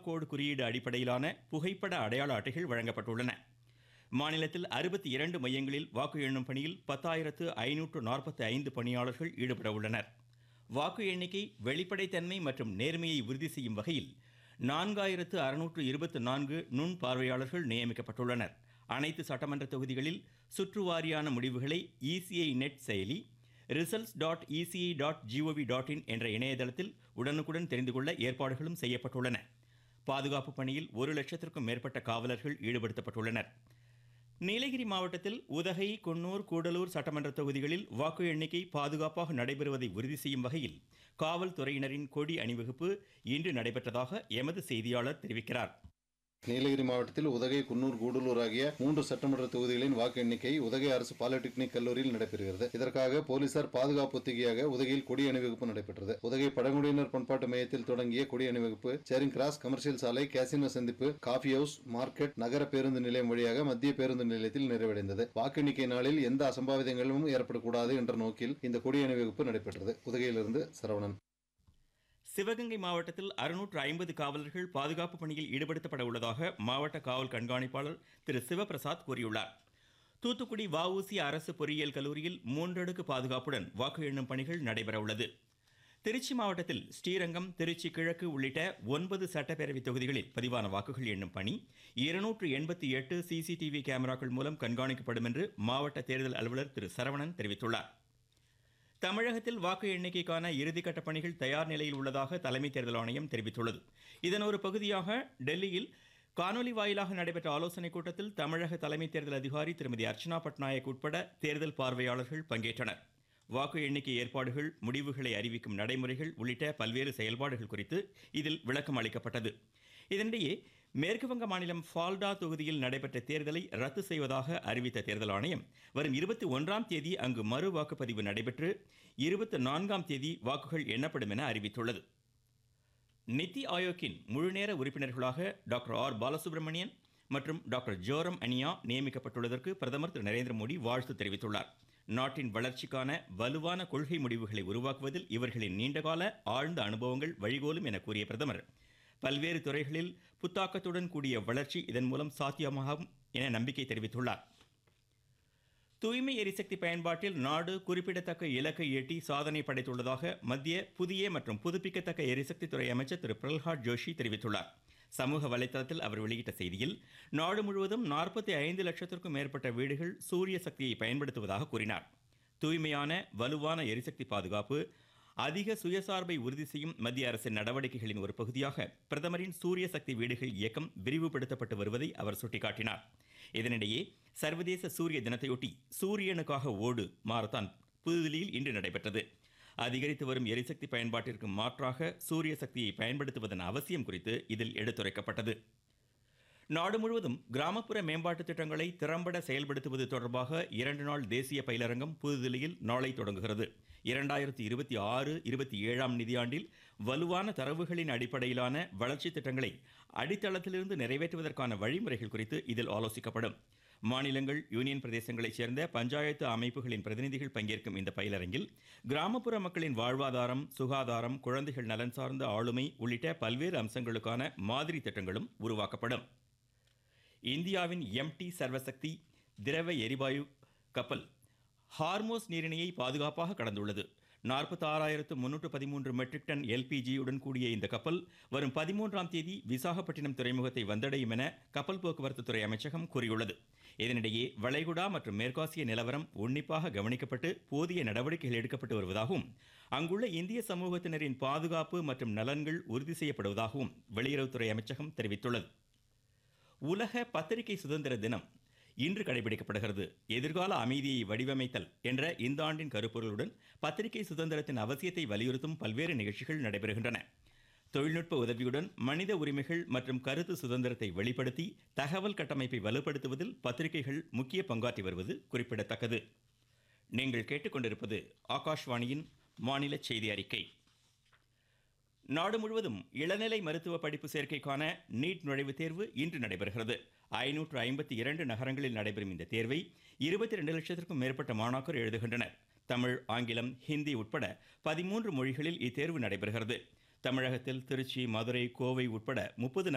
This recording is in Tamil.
கோடு குறியீடு அடிப்படையிலான புகைப்பட அடையாள அட்டைகள் வழங்கப்பட்டுள்ளன மாநிலத்தில் அறுபத்தி இரண்டு மையங்களில் வாக்கு எண்ணும் பணியில் பத்தாயிரத்து ஐநூற்று நாற்பத்தி ஐந்து பணியாளர்கள் ஈடுபட உள்ளனர் வாக்கு எண்ணிக்கை வெளிப்படைத்தன்மை மற்றும் நேர்மையை உறுதி செய்யும் வகையில் நான்காயிரத்து அறுநூற்று இருபத்தி நான்கு நுண் பார்வையாளர்கள் நியமிக்கப்பட்டுள்ளனர் அனைத்து சட்டமன்ற தொகுதிகளில் சுற்றுவாரியான முடிவுகளை இசிஐ நெட் செயலி results dot ECI dot GOV dot in என்ற இணையதளத்தில் உடனுக்குடன் தெரிந்து கொள்ள ஏற்பாடுகளும் செய்யப்பட்டுள்ளன பாதுகாப்பு பணியில் ஒரு லட்சத்திற்கும் மேற்பட்ட காவலர்கள் ஈடுபடுத்தப்பட்டுள்ளனர் நீலகிரி மாவட்டத்தில் உதகை குன்னூர் கூடலூர் சட்டமன்ற தொகுதிகளில் வாக்கு எண்ணிக்கை பாதுகாப்பாக நடைபெறுவதை உறுதி செய்யும் வகையில் காவல்துறையினரின் கொடி அணிவகுப்பு இன்று நடைபெற்றதாக எமது செய்தியாளர் தெரிவிக்கிறார் நீலகிரி மாவட்டத்தில் உதகை குன்னூர் கூடலூர் ஆகிய மூன்று சட்டமன்ற தொகுதிகளின் வாக்கு எண்ணிக்கை உதகை அரசு பாலிடெக்னிக் கல்லூரியில் நடைபெறுகிறது இதற்காக போலீசார் பாதுகாப்பு ஒத்திகையாக உதகையில் கொடி அணிவகுப்பு நடைபெற்றது உதகை பழங்குடியினர் பண்பாட்டு மையத்தில் தொடங்கிய கொடி அணிவகுப்பு சேரிங் கிராஸ் கமர்ஷியல் சாலை கேசினோ சந்திப்பு காஃபி ஹவுஸ் மார்க்கெட் நகர பேருந்து நிலையம் வழியாக மத்திய பேருந்து நிலையத்தில் நிறைவடைந்தது வாக்கு எண்ணிக்கை நாளில் எந்த அசம்பாவிதங்களும் ஏற்படக்கூடாது என்ற நோக்கில் இந்த கொடி அணிவகுப்பு நடைபெற்றது உதகையிலிருந்து சரவணன் சிவகங்கை மாவட்டத்தில் அறுநூற்று ஐம்பது காவலர்கள் பாதுகாப்பு பணியில் ஈடுபடுத்தப்பட உள்ளதாக மாவட்ட காவல் கண்காணிப்பாளர் திரு சிவபிரசாத் கூறியுள்ளார் தூத்துக்குடி வஉசி அரசு பொறியியல் கல்லூரியில் மூன்றடுக்கு பாதுகாப்புடன் வாக்கு எண்ணும் பணிகள் நடைபெற உள்ளது திருச்சி மாவட்டத்தில் ஸ்ரீரங்கம் திருச்சி கிழக்கு உள்ளிட்ட ஒன்பது சட்டப்பேரவை தொகுதிகளில் பதிவான வாக்குகள் எண்ணும் பணி இருநூற்று எண்பத்தி எட்டு சிசிடிவி கேமராக்கள் மூலம் கண்காணிக்கப்படும் என்று மாவட்ட தேர்தல் அலுவலர் திரு சரவணன் தெரிவித்துள்ளார் தமிழகத்தில் வாக்கு எண்ணிக்கைக்கான இறுதிக்கட்ட பணிகள் தயார் நிலையில் உள்ளதாக தலைமை தேர்தல் ஆணையம் தெரிவித்துள்ளது இதன் ஒரு பகுதியாக டெல்லியில் காணொலி வாயிலாக நடைபெற்ற ஆலோசனைக் கூட்டத்தில் தமிழக தலைமை தேர்தல் அதிகாரி திருமதி அர்ச்சனா பட்நாயக் உட்பட தேர்தல் பார்வையாளர்கள் பங்கேற்றனர் வாக்கு எண்ணிக்கை ஏற்பாடுகள் முடிவுகளை அறிவிக்கும் நடைமுறைகள் உள்ளிட்ட பல்வேறு செயல்பாடுகள் குறித்து இதில் விளக்கம் அளிக்கப்பட்டது இதனிடையே மேற்குவங்க மாநிலம் ஃபால்டா தொகுதியில் நடைபெற்ற தேர்தலை ரத்து செய்வதாக அறிவித்த தேர்தல் ஆணையம் வரும் இருபத்தி ஒன்றாம் தேதி அங்கு மறு வாக்குப்பதிவு நடைபெற்று இருபத்தி நான்காம் தேதி வாக்குகள் எண்ணப்படும் என அறிவித்துள்ளது நித்தி ஆயோக்கின் முழுநேர உறுப்பினர்களாக டாக்டர் ஆர் பாலசுப்ரமணியன் மற்றும் டாக்டர் ஜோரம் அனியா நியமிக்கப்பட்டுள்ளதற்கு பிரதமர் திரு நரேந்திர மோடி வாழ்த்து தெரிவித்துள்ளார் நாட்டின் வளர்ச்சிக்கான வலுவான கொள்கை முடிவுகளை உருவாக்குவதில் இவர்களின் நீண்டகால ஆழ்ந்த அனுபவங்கள் வழிகோலும் என கூறிய பிரதமர் பல்வேறு துறைகளில் புத்தாக்கத்துடன் கூடிய வளர்ச்சி இதன் மூலம் சாத்தியமாகும் என நம்பிக்கை தெரிவித்துள்ளார் தூய்மை எரிசக்தி பயன்பாட்டில் நாடு குறிப்பிடத்தக்க இலக்கை எட்டி சாதனை படைத்துள்ளதாக மத்திய புதிய மற்றும் புதுப்பிக்கத்தக்க எரிசக்தி துறை அமைச்சர் திரு பிரல்ஹாத் ஜோஷி தெரிவித்துள்ளார் சமூக வலைதளத்தில் அவர் வெளியிட்ட செய்தியில் நாடு முழுவதும் நாற்பத்தி ஐந்து லட்சத்திற்கும் மேற்பட்ட வீடுகள் சூரிய சக்தியை பயன்படுத்துவதாக கூறினார் தூய்மையான வலுவான எரிசக்தி பாதுகாப்பு அதிக சுயசார்பை உறுதி செய்யும் மத்திய அரசின் நடவடிக்கைகளின் ஒரு பகுதியாக பிரதமரின் சூரிய சக்தி வீடுகள் இயக்கம் விரிவுபடுத்தப்பட்டு வருவதை அவர் சுட்டிக்காட்டினார் இதனிடையே சர்வதேச சூரிய தினத்தையொட்டி சூரியனுக்காக ஓடு மாரத்தான் புதுதில்லியில் இன்று நடைபெற்றது அதிகரித்து வரும் எரிசக்தி பயன்பாட்டிற்கு மாற்றாக சூரிய சக்தியை பயன்படுத்துவதன் அவசியம் குறித்து இதில் எடுத்துரைக்கப்பட்டது நாடு முழுவதும் கிராமப்புற மேம்பாட்டு திட்டங்களை திறம்பட செயல்படுத்துவது தொடர்பாக இரண்டு நாள் தேசிய பயிலரங்கம் புதுதில்லியில் நாளை தொடங்குகிறது இரண்டாயிரத்தி இருபத்தி ஆறு இருபத்தி ஏழாம் நிதியாண்டில் வலுவான தரவுகளின் அடிப்படையிலான வளர்ச்சி திட்டங்களை அடித்தளத்திலிருந்து நிறைவேற்றுவதற்கான வழிமுறைகள் குறித்து இதில் ஆலோசிக்கப்படும் மாநிலங்கள் யூனியன் பிரதேசங்களைச் சேர்ந்த பஞ்சாயத்து அமைப்புகளின் பிரதிநிதிகள் பங்கேற்கும் இந்த பயிலரங்கில் கிராமப்புற மக்களின் வாழ்வாதாரம் சுகாதாரம் குழந்தைகள் நலன் சார்ந்த ஆளுமை உள்ளிட்ட பல்வேறு அம்சங்களுக்கான மாதிரி திட்டங்களும் உருவாக்கப்படும் இந்தியாவின் எம்டி சர்வசக்தி திரவ எரிவாயு கப்பல் ஹார்மோஸ் நீரிணையை பாதுகாப்பாக கடந்துள்ளது நாற்பத்தாறாயிரத்து முன்னூற்று பதிமூன்று மெட்ரிக் டன் எல்பிஜியுடன் கூடிய இந்த கப்பல் வரும் பதிமூன்றாம் தேதி விசாகப்பட்டினம் துறைமுகத்தை வந்தடையும் என கப்பல் போக்குவரத்து துறை அமைச்சகம் கூறியுள்ளது இதனிடையே வளைகுடா மற்றும் மேற்காசிய நிலவரம் உன்னிப்பாக கவனிக்கப்பட்டு போதிய நடவடிக்கைகள் எடுக்கப்பட்டு வருவதாகவும் அங்குள்ள இந்திய சமூகத்தினரின் பாதுகாப்பு மற்றும் நலன்கள் உறுதி செய்யப்படுவதாகவும் வெளியுறவுத்துறை அமைச்சகம் தெரிவித்துள்ளது உலக பத்திரிகை சுதந்திர தினம் இன்று கடைபிடிக்கப்படுகிறது எதிர்கால அமைதியை வடிவமைத்தல் என்ற இந்த ஆண்டின் கருப்பொருளுடன் பத்திரிகை சுதந்திரத்தின் அவசியத்தை வலியுறுத்தும் பல்வேறு நிகழ்ச்சிகள் நடைபெறுகின்றன தொழில்நுட்ப உதவியுடன் மனித உரிமைகள் மற்றும் கருத்து சுதந்திரத்தை வெளிப்படுத்தி தகவல் கட்டமைப்பை வலுப்படுத்துவதில் பத்திரிகைகள் முக்கிய பங்காற்றி வருவது குறிப்பிடத்தக்கது நீங்கள் கேட்டுக்கொண்டிருப்பது ஆகாஷ்வாணியின் மாநில செய்தி அறிக்கை நாடு முழுவதும் இளநிலை மருத்துவ படிப்பு சேர்க்கைக்கான நீட் நுழைவுத் தேர்வு இன்று நடைபெறுகிறது ஐநூற்று ஐம்பத்தி இரண்டு நகரங்களில் நடைபெறும் இந்த தேர்வை இருபத்தி ரெண்டு லட்சத்திற்கும் மேற்பட்ட மாணாக்கர் எழுதுகின்றனர் தமிழ் ஆங்கிலம் ஹிந்தி உட்பட பதிமூன்று மொழிகளில் இத்தேர்வு நடைபெறுகிறது தமிழகத்தில் திருச்சி மதுரை கோவை உட்பட முப்பது